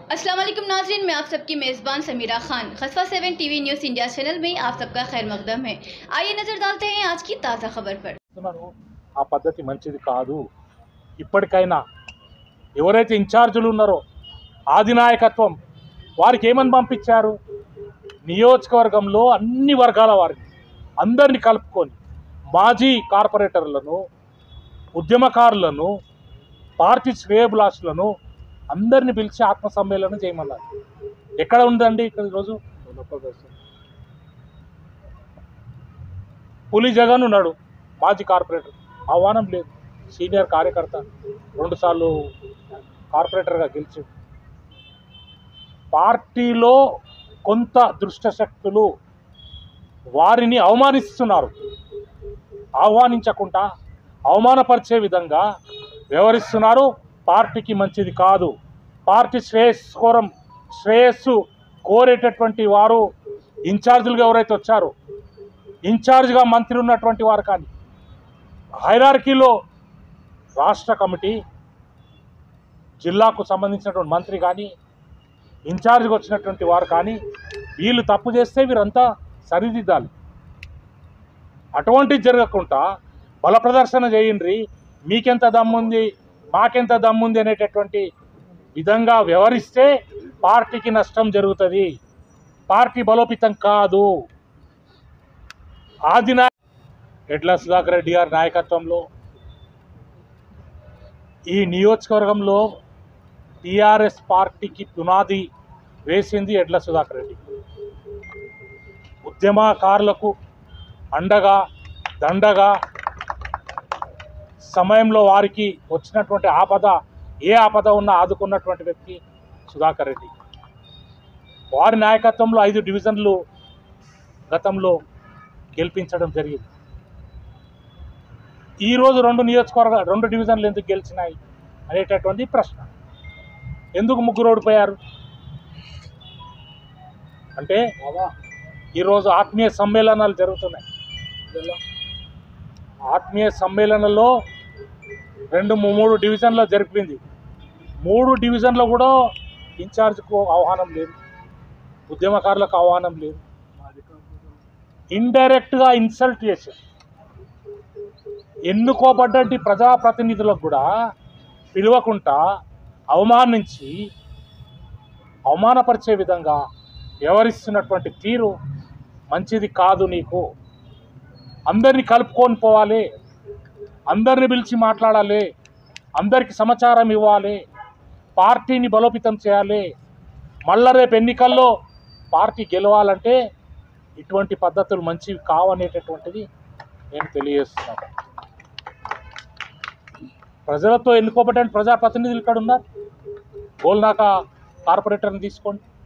अस्सलाम वालेकुम नाजरीन मैं आप सबकी मेज़बान समीरा खान खसफा seven TV news India channel में आप सबका खैर मकदम है आइए नज़र डालते हैं आज की ताज़ा खबर पर చెప్తున్నాను ఆ పద్ధతి మంచిది కాదు ఇప్పటికైనా ఎవరైతే ఇన్ఛార్జీలు ఉన్నారో ఆదినాయకత్వం వారికి ఏమని పంపించారు నియోజకవర్గంలో అన్ని వర్గాల వారిని అందరిని కలుపుకొని మాజీ కార్పొరేటర్లను ఉద్యమకారులను పార్టీ శ్రేయభిలాషులను అందరిని పిలిచి ఆత్మ సమ్మేళనం చేయమన్నారు ఎక్కడ ఉందండి ఇక్కడ ఈరోజు పులి జగన్ ఉన్నాడు మాజీ కార్పొరేటర్ ఆహ్వానం లేదు సీనియర్ కార్యకర్త రెండుసార్లు కార్పొరేటర్గా గెలిచి పార్టీలో కొంత దుష్టశక్తులు వారిని అవమానిస్తున్నారు ఆహ్వానించకుండా అవమానపరిచే విధంగా వ్యవహరిస్తున్నారు పార్టీకి మంచిది కాదు పార్టీ శ్రేయస్కోరం శ్రేయస్సు కోరేటటువంటి వారు ఇన్ఛార్జీలుగా ఎవరైతే వచ్చారో ఇన్ఛార్జ్గా మంత్రి ఉన్నటువంటి వారు కానీ హైరార్కీలో రాష్ట్ర కమిటీ జిల్లాకు సంబంధించినటువంటి మంత్రి కానీ ఇన్ఛార్జ్గా వచ్చినటువంటి వారు కానీ వీళ్ళు తప్పు చేస్తే వీరంతా సరిదిద్దాలి అటువంటిది జరగకుండా బల ప్రదర్శన చేయండి మీకెంత దమ్ముంది మాకెంత దమ్ముంది అనేటటువంటి విధంగా వ్యవహరిస్తే పార్టీకి నష్టం జరుగుతుంది పార్టీ బలోపేతం కాదు ఆదినా ఎడ్ల సుధాకర్ రెడ్డి గారి నాయకత్వంలో ఈ నియోజకవర్గంలో టీఆర్ఎస్ పార్టీకి పునాది వేసింది ఎడ్ల సుధాకర్ రెడ్డి ఉద్యమకారులకు అండగా దండగా సమయంలో వారికి వచ్చినటువంటి ఆపద ఏ ఆపద ఉన్నా ఆదుకున్నటువంటి వ్యక్తి సుధాకర్ రెడ్డి వారి నాయకత్వంలో ఐదు డివిజన్లు గతంలో గెలిపించడం జరిగింది ఈరోజు రెండు నియోజకవర్గ రెండు డివిజన్లు ఎందుకు గెలిచినాయి అనేటటువంటి ప్రశ్న ఎందుకు ముగ్గురు ఓడిపోయారు అంటే ఈరోజు ఆత్మీయ సమ్మేళనాలు జరుగుతున్నాయి ఆత్మీయ సమ్మేళనంలో రెండు మూ- మూడు డివిజన్లో జరిపింది మూడు డివిజన్లో కూడా ఇన్ఛార్జ్కు ఆహ్వానం లేదు ఉద్యమకారులకు ఆహ్వానం లేదు ఇండైరెక్ట్గా ఇన్సల్ట్ చేశారు ఎన్నుకోబడ్డటి ప్రజాప్రతినిధులకు కూడా పిలవకుండా అవమానించి అవమానపరిచే విధంగా వ్యవహరిస్తున్నటువంటి తీరు మంచిది కాదు నీకు అందరిని కలుపుకొని పోవాలి అందరిని పిలిచి మాట్లాడాలి అందరికి సమాచారం ఇవ్వాలి పార్టీని బలోపేతం చేయాలి మళ్ళా రేపు ఎన్నికల్లో పార్టీ గెలవాలంటే ఇటువంటి పద్ధతులు మంచివి కావనేటటువంటిది నేను తెలియజేస్తున్నాను ప్రజలతో ఎన్నుకోబడిన ప్రజాప్రతినిధులు ఇక్కడ ఉన్నారు గోల్నాక కార్పొరేటర్ని తీసుకోండి